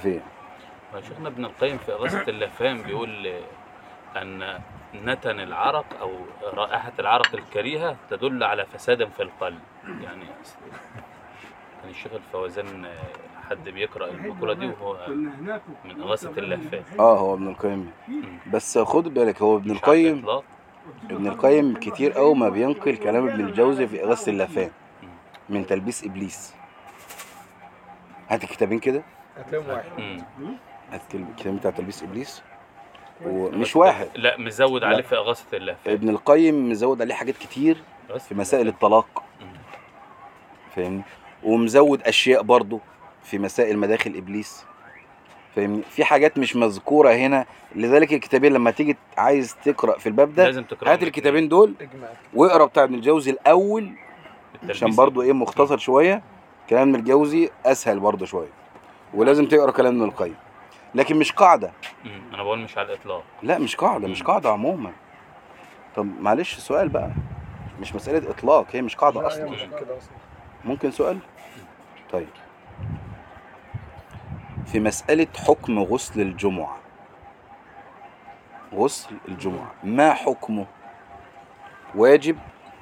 فين شيخنا ابن القيم في إغاثة اللافام بيقول أن نتن العرق أو رائحة العرق الكريهة تدل على فساد في القلب يعني كان الشيخ الفوزان حد بيقرأ المقولة دي وهو كنا هناك من إغاثة اللافام اه هو ابن القيم بس خد بالك هو ابن مش على القيم الإطلاق. ابن القيم كتير قوي ما بينقل كلام ابن الجوزي في إغاثة اللافان من تلبيس إبليس هات الكتابين كده هتلاقيهم واحد مم. هات الكتاب بتاع تلبيس إبليس ومش واحد لا مزود لا. عليه في إغاثة اللافام ابن القيم مزود عليه حاجات كتير إغاثة في مسائل اللافام. الطلاق مم. فاهمني ومزود اشياء برضو في مسائل مداخل ابليس فاهمني في حاجات مش مذكوره هنا لذلك الكتابين لما تيجي عايز تقرا في الباب ده لازم تقرأ هات الكتابين دول اجمع واقرا بتاع ابن الجوزي الاول عشان برضو ايه مختصر شويه كلام ابن الجوزي اسهل برضو شويه ولازم تقرا كلام ابن القيم لكن مش قاعده مم. أنا بقول مش على الإطلاق لا مش قاعده مش قاعده عموما طب معلش سؤال بقى مش مساله اطلاق هي مش قاعده لا هي اصلا مش كده اصلا ممكن سؤال طيب في مسألة حكم غسل الجمعة غسل الجمعة ما حكمه واجب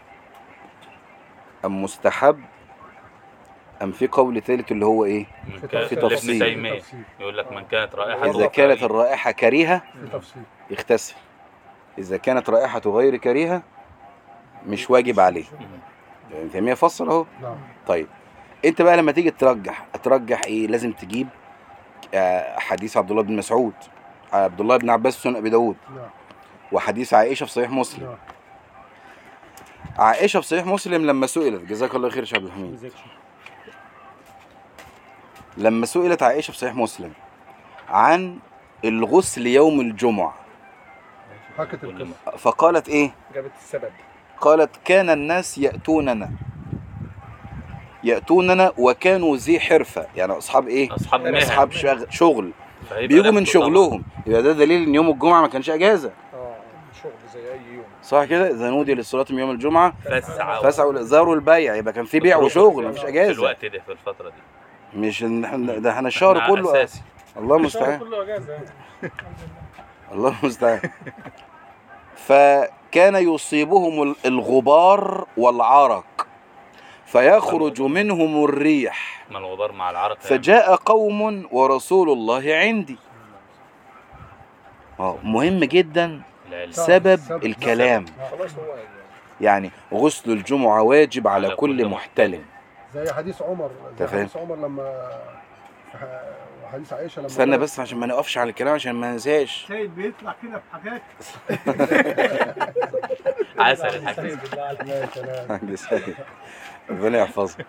أم مستحب أم في قول ثالث اللي هو إيه من في كان- في ابن تفصيل. تيمية يقول لك من كانت رائحة إذا كانت الرائحة كريهة في تفصيل يغتسل إذا كانت رائحته غير كريهة مش واجب عليه ابن تيمية فصل أهو نعم طيب انت بقى لما تيجي ترجح ترجح ايه لازم تجيب آه، حديث عبد الله بن مسعود عبد الله بن عباس في سنن ابي داود نعم وحديث عائشه في صحيح مسلم نعم عائشه في صحيح مسلم لما سئلت جزاك الله خير يا شيخ عبد الحميد لما سئلت عائشه في صحيح مسلم عن الغسل يوم الجمعه حكت القصه فقالت ايه جابت السبب قالت كان الناس ياتوننا ياتوننا وكانوا ذي حرفه يعني اصحاب ايه أصحاب مهن اصحاب شغ- شغل فهيبقى بيجوا من نفسه طبعاً. شغلهم يبقى ده دليل ان يوم الجمعه ما كانش اجازه اه شغل زي اي يوم صح كده اذا نودي للصلاه من يوم الجمعه فسعة فاسعوا الازار والبيع يبقى كان في بيع وشغل مفيش في اجازه الوقت ده في الفترة دي مش إن إحنا- ده احنا الشهر مع كله أساسي الله المستعان كله اجازه الله المستعان فكان يصيبهم ال- الغبار والعرق فيخرج منهم الريح ما الغبار مع العرق فجاء قوم ورسول الله عندي اه مهم جدا العلم. سبب سبب- الكلام خلاص هو يعني يعني غسل الجمعة واجب على على كل كل محتلم زي حديث عمر زي أنت فاهم؟ حديث عمر لما حديث عائشه لما استنى قالت- بس عشان ما نقفش على الكلام عشان ما ننساش سيد بيطلع كده في حاجات عسل الحكيم ماشي انا عند سيد. ربنا يحفظك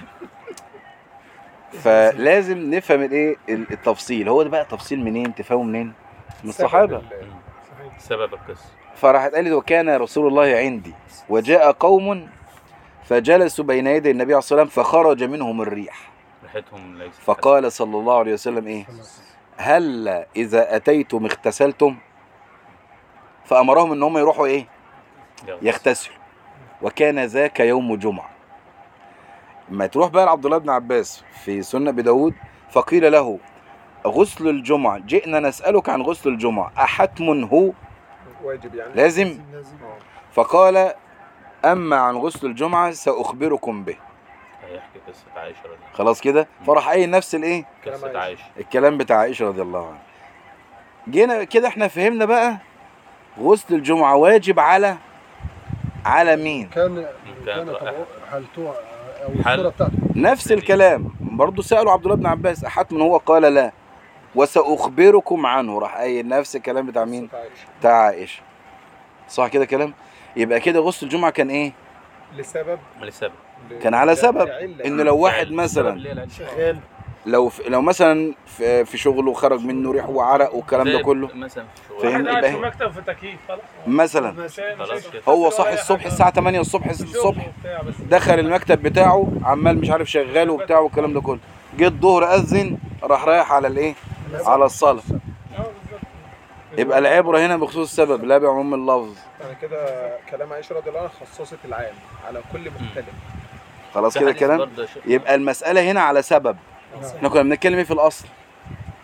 فلازم نفهم الايه التفصيل هو ده بقى تفصيل منين تفهمه منين من الصحابه سبب ال- سبب القصة فراحت قالت وكان رسول الله عندي وجاء قوم فجلسوا بين يدي النبي عليه الصلاه والسلام فخرج منهم الريح ريحتهم ليست فقال صلى الله عليه وسلم ايه هل اذا اتيتم اغتسلتم فامرهم ان هم يروحوا ايه حسنة. يغتسلوا وكان ذاك يوم جمعة ما تروح بقى لعبد الله بن عباس في سنة أبي داود فقيل له غسل الجمعة جئنا نسألك عن غسل الجمعة أحتم هو واجب يعني لازم آه. فقال أما عن غسل الجمعة سأخبركم به هيحكي قصة عائشة رضي الله خلاص كده فراح قايل نفس الايه كلام قصة عائشة. عائشة الكلام بتاع عائشة رضي الله عنها جينا كده احنا فهمنا بقى غسل الجمعة واجب على على مين كان كانت كانت رائحة. حالته او حال. الصوره بتاعته نفس الكلام برضه سألوا عبد الله بن عباس أحد من هو قال لا وسأخبركم عنه راح قايل نفس الكلام بتاع مين قصة عائشة. بتاع عائشة صح كده كلام يبقى كده غسل الجمعة كان ايه لسبب لسبب كان على سبب لعلة. ان لو واحد السبب مثلا ليه العلم. شغال لو في لو مثلا في, في شغله خرج منه ريح وعرق والكلام ده زي كله مثلا في شغل. فاهم؟ واحد قاعد يبقى في هي- مكتب في تكييف خلاص مثلا مش- مش- خلاص كده. هو مش- صاحي ولا الصبح حاجة. الساعة 8 الصبح الصبح وبتاع بس. دخل المكتب بتاعه عمال مش عارف شغال وبتاع والكلام ده كله جه الظهر اذن راح رايح على الايه على الصلاة اه بالظبط يبقى العبرة هنا بخصوص السبب لا بعموم اللفظ يعني كده كلام عائشه رضي الله عنها خصصت العام على كل مختلف خلاص في كده حديث كلام برضه يا شيخ. يبقى المسألة هنا على سبب احنا كنا بنتكلم ايه في الأصل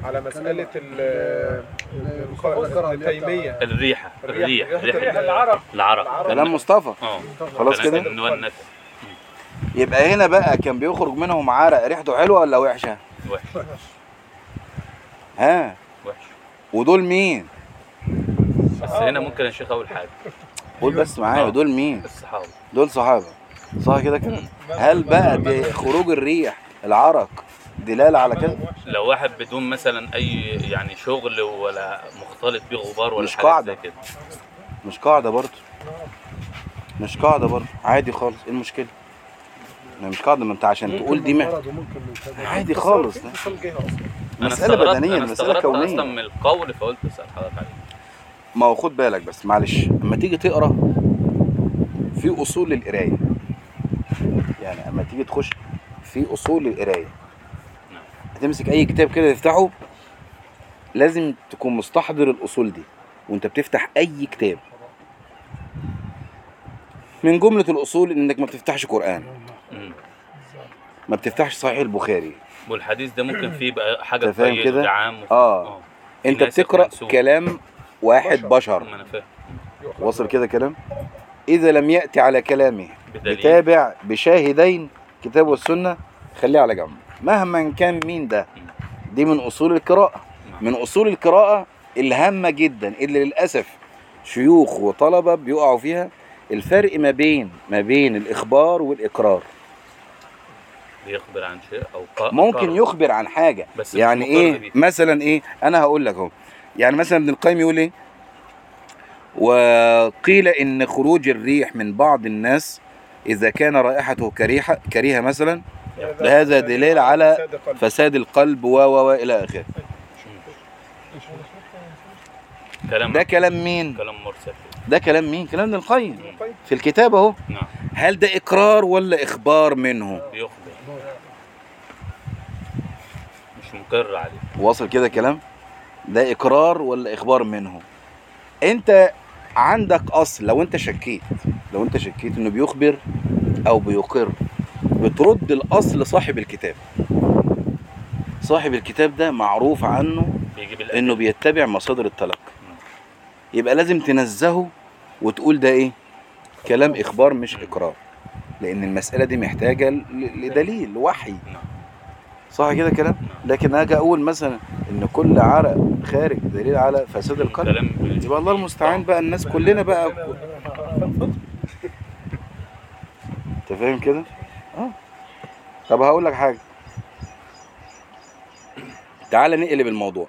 على مساله ال التيميه الريحه الريح ريحة ريحه العرب العرق كلام مصطفى اه خلاص كده ان هو النتن يبقى هنا بقى كان بيخرج منهم عرق ريحته حلوه ولا وحشه وحش ها وحش ودول مين بس هنا ممكن يا شيخ اول حاجه قول بس معايا آه. دول مين الصحابه دول صحابه صح كده كده هل بقى دي خروج الريح العرق دلاله على كده لو واحد بدون مثلا اي يعني شغل ولا مختلط بيه غبار ولا مش حاجات قاعدة. زي كده مش قاعده برضه مش قاعده برضه عادي خالص ايه المشكله ما مش قاعده ما انت عشان تقول دي ما عادي خالص ده. اتصال جهه اصلا أنا مسألة استغربت- بدنية، انا المسألة استغربت كونية. اصلا من القول فقلت اسال حضرتك عليه ما هو خد بالك بس معلش اما تيجي تقرا في اصول للقرايه يعني اما تيجي تخش في اصول للقرايه نعم. هتمسك اي كتاب كده تفتحه لازم تكون مستحضر الاصول دي وانت بتفتح اي كتاب من جمله الاصول انك ما بتفتحش قران مم. ما بتفتحش صحيح البخاري والحديث ده ممكن فيه بقى حاجه أنت فاهم تقيد كده؟ وده عام وفي- آه. في انت ناسخ بتقرا ومنسوخ. كلام واحد بشر ما انا فاهم واصل كده كلام اذا لم ياتي على كلامه بدليل بتابع بشاهدين كتاب والسنه خليه على جنب مهما كان مين ده دي من اصول القراءه من اصول القراءه الهامه جدا اللي للاسف شيوخ وطلبه بيقعوا فيها الفرق ما بين ما بين الاخبار والاقرار بيخبر عن شيء او قا- ممكن قرر. يخبر عن حاجه بس يعني مش مقر ايه بيه. مثلا ايه انا هقول لك اهو يعني مثلا ابن القيم يقول ايه وقيل ان خروج الريح من بعض الناس اذا كان رائحته كريحه كريهه مثلا هذا دليل على فساد قلب. فساد القلب و و و الى اخره كلام ده كلام مين كلام مرسل ده كلام مين كلام ابن القيم طيب في الكتاب اهو نعم هل ده اقرار ولا اخبار منه بيخبر مش مقر عليه واصل كده كلام ده اقرار ولا اخبار منه انت عندك اصل لو انت شكيت لو انت شكيت انه بيخبر او بيقر بترد الاصل صاحب الكتاب صاحب الكتاب ده معروف عنه بيجيب الأدلة. انه بيتبع مصادر التلقي يبقى لازم تنزهه وتقول ده ايه كلام اخبار مش اقرار لان المساله دي محتاجه ل- لدليل وحي نعم صح كده كلام لكن اجي اقول مثلا ان كل عرق خارج دليل على فساد القلب كلام بال- يبقى الله المستعان بقى الناس كلنا بقى انت فاهم كده اه طب هقول لك حاجه تعال نقلب الموضوع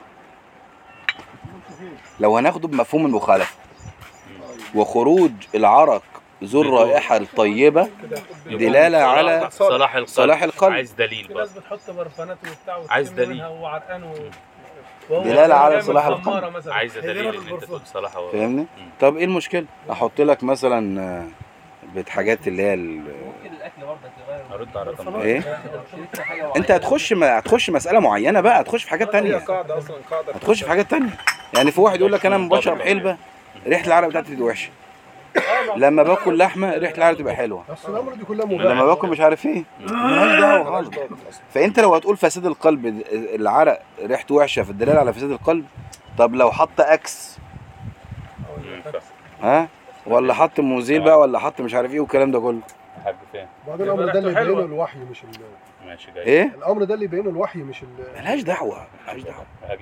لو هناخده بمفهوم المخالفه وخروج العرق ذو الرائحه الطيبه دلالة على صلاح القلب صلاح القلب. عايز دليل في بقى ناس بتحط برفانات وبتاع عايز وتشم دليل. منها وهو عرقان و... وهو دلالة على بيعمل صلاح خمارة القلب. مثلا. عايز هي دي دليل نفس ان انت البرفان. تقول صلاح و... فاهمني مم. طب ايه المشكله احط لك مثلا آه، بحاجات اللي هي ال- ارد على رقم ايه انت هتخش ما هتخش مساله معينه بقى هتخش في حاجات هي تانية قاعده اصلا قاعده هتخش في حاجات تانية يعني في واحد يقول لك انا لما بشرب حلبه ريحه العرق بتاعتي تبقى وحشه لما باكل لحمه ريحه العرق تبقى حلوه اصل الامر دي كلها لما مباح باكل مش عارف ايه مالهاش دعوه خالص فانت لو هتقول فساد القلب العرق ريحته وحشه في الدلاله على فساد القلب طب لو حط اكس مم، فاهم. ها ولا حط مزيل بقى ولا حط مش عارف ايه والكلام ده كله حاج فين بعدين الامر ده اللي ريحته حلوة. يبينه الوحي مش ال... ماشي جاي ايه الامر ده اللي يبينه الوحي مش ال... ملهاش دعوه ملهاش دعوه هاجي